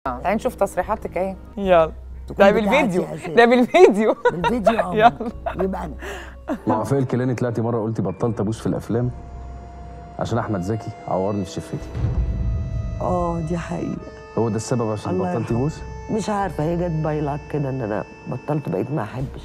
تعالي نشوف تصريحاتك اهي يلا تكون ده بتاعتي بالفيديو أساساً. ده بالفيديو بالفيديو اه يلا. يبقى انا مع وفاء الكيلاني طلعتي مره قلتي بطلت ابوس في الافلام عشان احمد زكي عورني في شفتي اه دي حقيقه هو ده السبب عشان الله بطلتي يرحمه. بوس مش عارفه هي جت بايلك كده ان انا بطلت بقيت ما احبش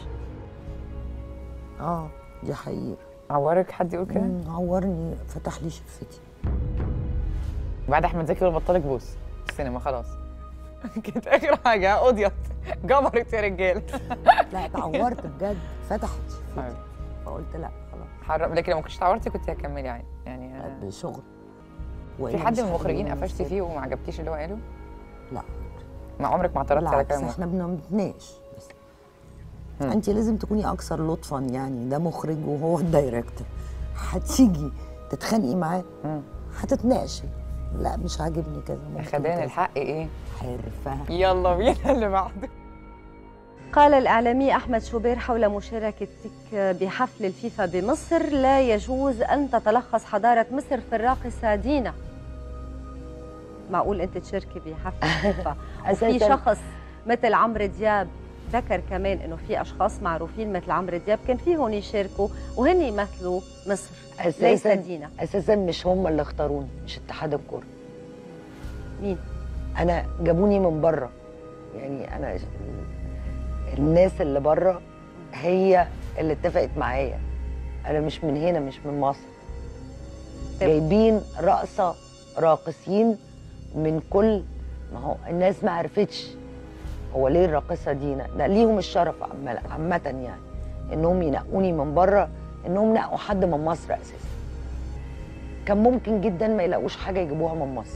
اه دي حقيقه عورك حد يقول كده مم، عورني فتح لي شفتي بعد احمد زكي يقول بطلك بوس السينما خلاص كانت اخر حاجه قضيت جبرت يا رجاله لا اتعورت بجد فتحت شفتي فقلت لا خلاص حرام لكن لو ما كنتش اتعورتي كنت هتكملي عادي يعني آه، بشغل في وإلا حد مش من المخرجين هخليني قفشتي أمثل. فيه وما عجبكيش اللي هو قاله؟ لا ما عمرك ما اعترضتي على بالعكس كلام احنا بنتناقش بس انت لازم تكوني اكثر لطفا يعني ده مخرج وهو الدايركتور هتيجي تتخانقي معاه مم. هتتناقشي لا مش عاجبني كذا ممكن خدان كذا. الحق ايه؟ حرفه يلا بينا اللي بعده قال الإعلامي أحمد شوبير حول مشاركتك بحفل الفيفا بمصر لا يجوز أن تتلخص حضارة مصر في الراقصة دينا معقول أنت تشاركي بحفل الفيفا وفي أساساً- شخص مثل عمرو دياب ذكر كمان انه في اشخاص معروفين مثل عمرو دياب كان فيهم يشاركوا وهن يمثلوا مصر ليس اساسا دينا اساسا مش هم اللي اختاروني مش اتحاد الكوره مين انا جابوني من بره يعني انا الناس اللي بره هي اللي اتفقت معايا انا مش من هنا مش من مصر طب. جايبين رقصه راقصين من كل ما هو الناس ما عرفتش هو ليه الراقصه دينا ده ليهم الشرف عم- عامه يعني انهم ينقوني من بره انهم نقوا حد من مصر اساسا كان ممكن جدا ما يلاقوش حاجه يجيبوها من مصر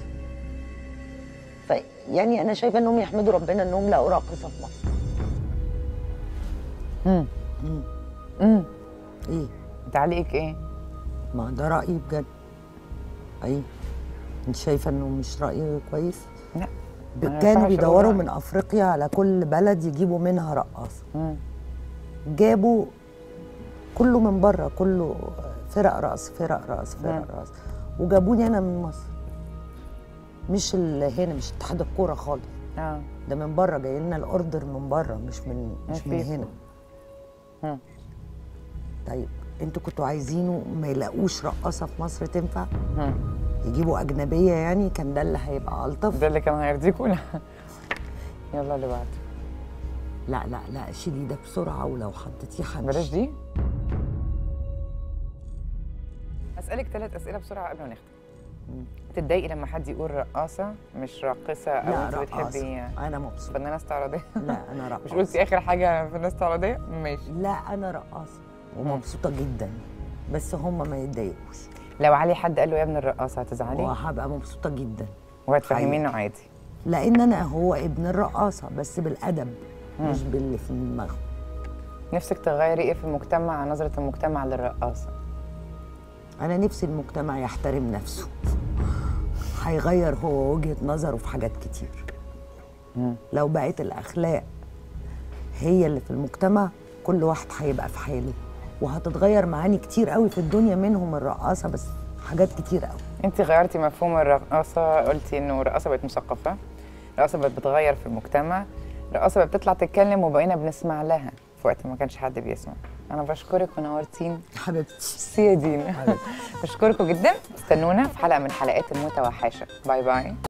فيعني انا شايفه انهم يحمدوا ربنا انهم لقوا راقصه في مصر امم مم. امم ايه تعليقك ايه؟ ما ده رايي بجد ايه انت شايفه انه مش راي كويس لا ب- ما كانوا ينفعش أقول بيدوروا رأيي. من افريقيا على كل بلد يجيبوا منها رقاصه مم. جابوا كله من بره كله فرق رقص فرق رقص مم. فرق رقص وجابوني انا من مصر مش اللي هنا مش اتحاد الكوره خالص اه ده من بره جاي لنا الاوردر من بره مش من مش من الفيفا. هنا مم. طيب انتوا كنتوا عايزينه ما يلاقوش رقاصه في مصر تنفع مم. يجيبوا اجنبيه يعني كان ده اللي هيبقى الطف ده اللي كان هيرضيكوا لا يلا اللي بعده لا لا لا شيلي ده بسرعه ولو حطيتيه هنش بلاش دي اسالك ثلاث اسئله بسرعه قبل ما نختم تتضايقي لما حد يقول رقاصه مش راقصه او لا انت بتحبي رقاصه انا مبسوطه فنانه استعراضيه لا انا مش رقاصه قلتي اخر حاجه فنانه استعراضيه ماشي لا انا رقاصه ومبسوطه جدا بس هم ما يتضايقوش لو علي حد قال له يا ابن الرقاصه هتزعلي وهبقى مبسوطه جدا وهتفهمينه عادي لان انا هو ابن الرقاصه بس بالادب مش باللي في دماغه نفسك تغيري ايه في المجتمع نظره المجتمع للرقاصه انا نفسي المجتمع يحترم نفسه هيغير هو وجهه نظره في حاجات كتير لو بقت الاخلاق هي اللي في المجتمع كل واحد هيبقى في حاله وهتتغير معاني كتير قوي في الدنيا منهم الرقاصه بس حاجات كتير قوي انت غيرتي مفهوم الرقاصه قلتي انه الرقاصه بقت مثقفه الرقاصه بقت بتغير في المجتمع الرقاصه بقت بتطلع تتكلم وبقينا بنسمع لها في وقت ما كانش حد بيسمع انا بشكرك ونورتيني حبيبتي ميرسي يا دينا بشكركم جدا استنونا في حلقه من حلقات المتوحشه باي باي